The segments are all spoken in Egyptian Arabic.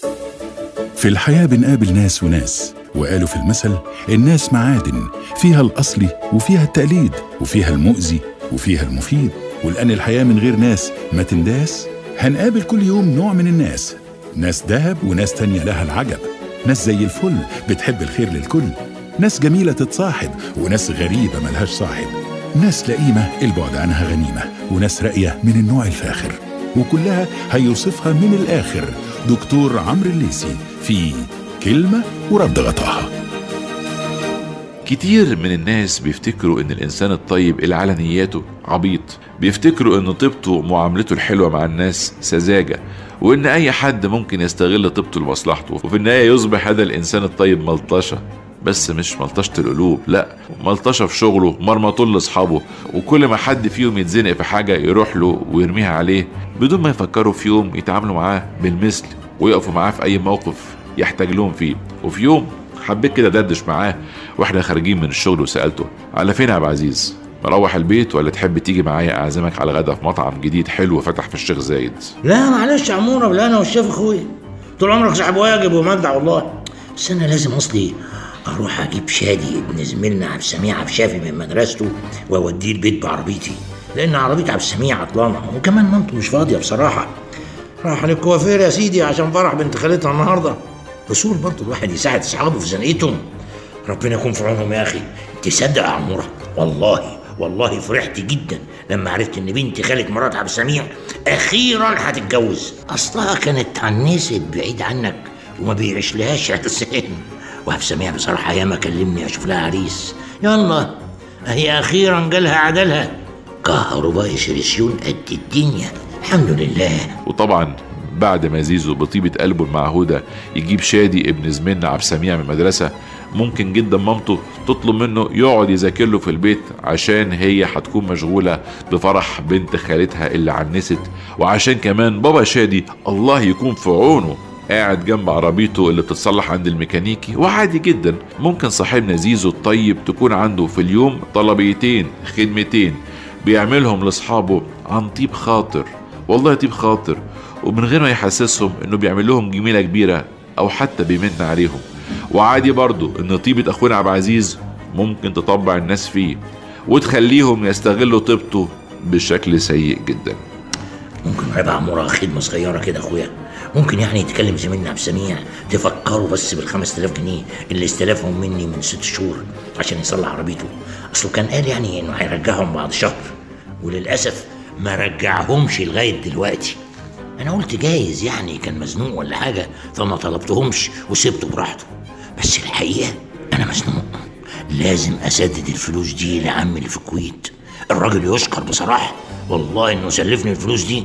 في الحياة بنقابل ناس وناس وقالوا في المثل الناس معادن فيها الأصلي وفيها التقليد وفيها المؤذي وفيها المفيد ولأن الحياة من غير ناس ما تنداس هنقابل كل يوم نوع من الناس ناس دهب وناس تانية لها العجب ناس زي الفل بتحب الخير للكل ناس جميلة تتصاحب وناس غريبة ملهاش صاحب ناس لئيمة البعد عنها غنيمة وناس راقية من النوع الفاخر وكلها هيوصفها من الآخر دكتور عمرو الليسي في كلمة ورد غطاها كتير من الناس بيفتكروا ان الانسان الطيب اللي على نياته عبيط بيفتكروا ان طيبته ومعاملته الحلوه مع الناس سذاجه وان اي حد ممكن يستغل طيبته لمصلحته وفي النهايه يصبح هذا الانسان الطيب ملطشه بس مش ملطشة القلوب لا ملطشة في شغله مرمطون لاصحابه وكل ما حد فيهم يتزنق في حاجة يروح له ويرميها عليه بدون ما يفكروا في يوم يتعاملوا معاه بالمثل ويقفوا معاه في اي موقف يحتاج لهم فيه وفي يوم حبيت كده دردش معاه واحنا خارجين من الشغل وسالته على فين يا عبد العزيز مروح البيت ولا تحب تيجي معايا اعزمك على غدا في مطعم جديد حلو فتح في الشيخ زايد لا معلش يا عموره ولا انا والشيف اخويا طول عمرك صاحب واجب ومجدع والله بس انا لازم اصلي اروح اجيب شادي ابن زميلنا عبد السميع عبد الشافي من مدرسته واوديه البيت بعربيتي لان عربيه عبد السميع عطلانه وكمان مامته مش فاضيه بصراحه راح للكوافير يا سيدي عشان فرح بنت خالتها النهارده اصول برضه الواحد يساعد اصحابه في زنقتهم ربنا يكون في عونهم يا اخي تصدق يا عموره والله والله فرحت جدا لما عرفت ان بنت خالة مرات عبد السميع اخيرا هتتجوز اصلها كانت عنست بعيد عنك وما بيعيش لهاش عرسان وعبد السميع بصراحه ياما كلمني اشوف لها عريس يلا هي اخيرا جالها عدلها كهرباء شريسيون قد الدنيا الحمد لله وطبعا بعد ما زيزو بطيبة قلبه المعهودة يجيب شادي ابن زميلنا عبد السميع من المدرسة ممكن جدا مامته تطلب منه يقعد يذاكر له في البيت عشان هي هتكون مشغولة بفرح بنت خالتها اللي عنست وعشان كمان بابا شادي الله يكون في عونه قاعد جنب عربيته اللي بتتصلح عند الميكانيكي وعادي جدا ممكن صاحبنا زيزو الطيب تكون عنده في اليوم طلبيتين خدمتين بيعملهم لاصحابه عن طيب خاطر والله طيب خاطر ومن غير ما يحسسهم انه بيعمل لهم جميله كبيره او حتى بيمن عليهم وعادي برضو ان طيبه اخونا عبد العزيز ممكن تطبع الناس فيه وتخليهم يستغلوا طيبته بشكل سيء جدا ممكن يبقى عمورة خدمة صغيرة كده أخويا ممكن يعني تكلم زميلنا عبد السميع تفكروا بس بال 5000 جنيه اللي استلفهم مني من ست شهور عشان يصلح عربيته أصله كان قال يعني إنه هيرجعهم بعد شهر وللأسف ما رجعهمش لغاية دلوقتي أنا قلت جايز يعني كان مزنوق ولا حاجة فما طلبتهمش وسبته براحته بس الحقيقة أنا مزنوق لازم أسدد الفلوس دي لعمي اللي في الكويت الراجل يشكر بصراحة والله إنه سلفني الفلوس دي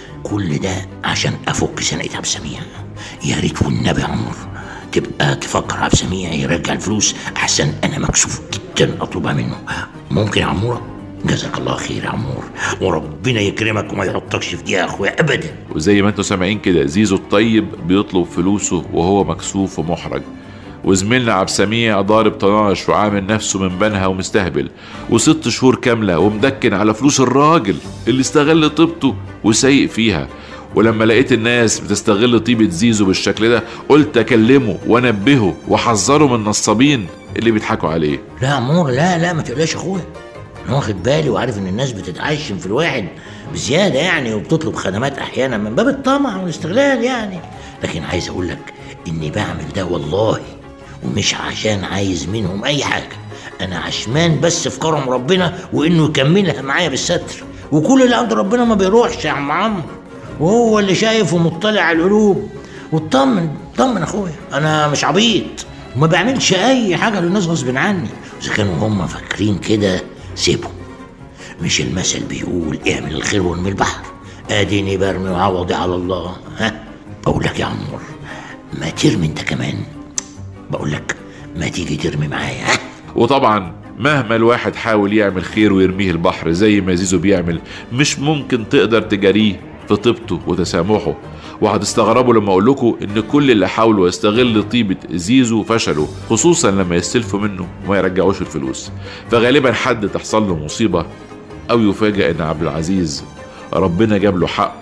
كل ده عشان أفك سنة عبد السميع يا ريت والنبي يا عمر تبقى تفكر عبد السميع يرجع الفلوس أحسن أنا مكسوف جدا أطلبها منه ممكن يا عمورة جزاك الله خير يا عمور وربنا يكرمك وما يحطكش في دي يا اخويا ابدا وزي ما انتم سامعين كده زيزو الطيب بيطلب فلوسه وهو مكسوف ومحرج وزميلنا عبد السميع ضارب طناش وعامل نفسه من بنها ومستهبل وست شهور كاملة ومدكن على فلوس الراجل اللي استغل طيبته وسيء فيها ولما لقيت الناس بتستغل طيبة زيزو بالشكل ده قلت أكلمه وأنبهه وأحذره من النصابين اللي بيضحكوا عليه لا يا عمور لا لا ما تقلقش يا اخويا انا واخد بالي وعارف ان الناس بتتعشم في الواحد بزياده يعني وبتطلب خدمات احيانا من باب الطمع والاستغلال يعني لكن عايز اقول لك اني بعمل ده والله ومش عشان عايز منهم اي حاجه انا عشمان بس في كرم ربنا وانه يكملها معايا بالستر وكل اللي عند ربنا ما بيروحش يا عم عمرو وهو اللي شايف ومطلع على القلوب واطمن طمن اخويا انا مش عبيط وما بعملش اي حاجه للناس غصب عني اذا كانوا هم فاكرين كده سيبهم مش المثل بيقول اعمل الخير وارمي البحر اديني برمي وعوضي على الله ها بقول لك يا عمور ما ترمي انت كمان بقول لك ما تيجي ترمي معايا ها وطبعا مهما الواحد حاول يعمل خير ويرميه البحر زي ما زيزو بيعمل مش ممكن تقدر تجاريه في طيبته وتسامحه وهتستغربوا لما اقول لكم ان كل اللي حاولوا يستغل طيبه زيزو فشلوا خصوصا لما يستلفوا منه وما يرجعوش الفلوس فغالبا حد تحصل له مصيبه او يفاجئ ان عبد العزيز ربنا جاب له حقه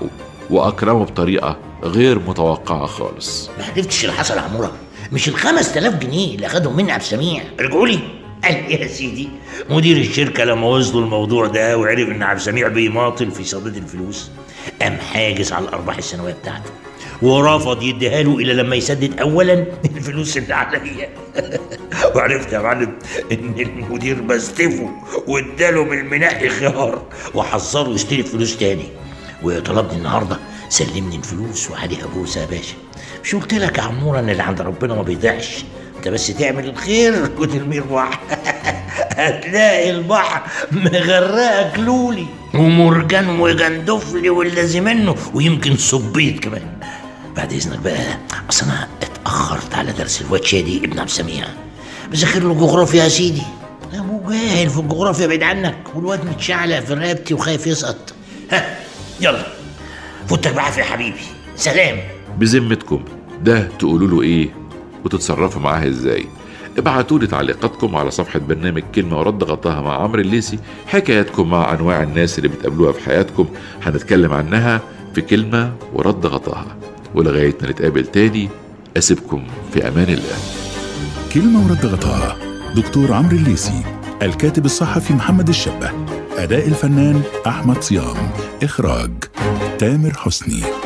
وأكرمه بطريقة غير متوقعة خالص ما عرفتش اللي حصل يا عموره مش ال 5000 جنيه اللي اخدهم مني عبد السميع رجعوا لي قال لي يا سيدي مدير الشركه لما وصلوا الموضوع ده وعرف ان عبد السميع بيماطل في صدد الفلوس قام حاجز على الارباح السنويه بتاعته ورفض يديها له الا لما يسدد اولا الفلوس اللي عليا وعرفت يا معلم ان المدير بستفه واداله من المنقي خيار وحذره يستلف فلوس تاني وطلبني النهارده سلمني الفلوس وعليها بوسه يا باشا مش قلت لك يا عموره ان اللي عند ربنا ما بيضيعش انت بس تعمل الخير وترمي البحر هتلاقي البحر مغرقك لولي ومرجان وجندفلي والذي منه ويمكن صبيط كمان بعد اذنك بقى اصل انا اتاخرت على درس الواد شادي ابن عبد السميع بذاكر له جغرافيا يا سيدي ابو جاهل في الجغرافيا بعيد عنك والواد متشعلق في رقبتي وخايف يسقط ها يلا فوتك بعافيه يا حبيبي سلام بذمتكم ده تقولوا له ايه وتتصرفوا معاه ازاي ابعتوا لي تعليقاتكم على صفحة برنامج كلمة ورد غطاها مع عمرو الليسي حكاياتكم مع أنواع الناس اللي بتقابلوها في حياتكم هنتكلم عنها في كلمة ورد غطاها ولغاية ما نتقابل تاني أسيبكم في أمان الله كلمة ورد غطاها دكتور عمرو الليسي الكاتب الصحفي محمد الشبه أداء الفنان أحمد صيام إخراج تامر حسني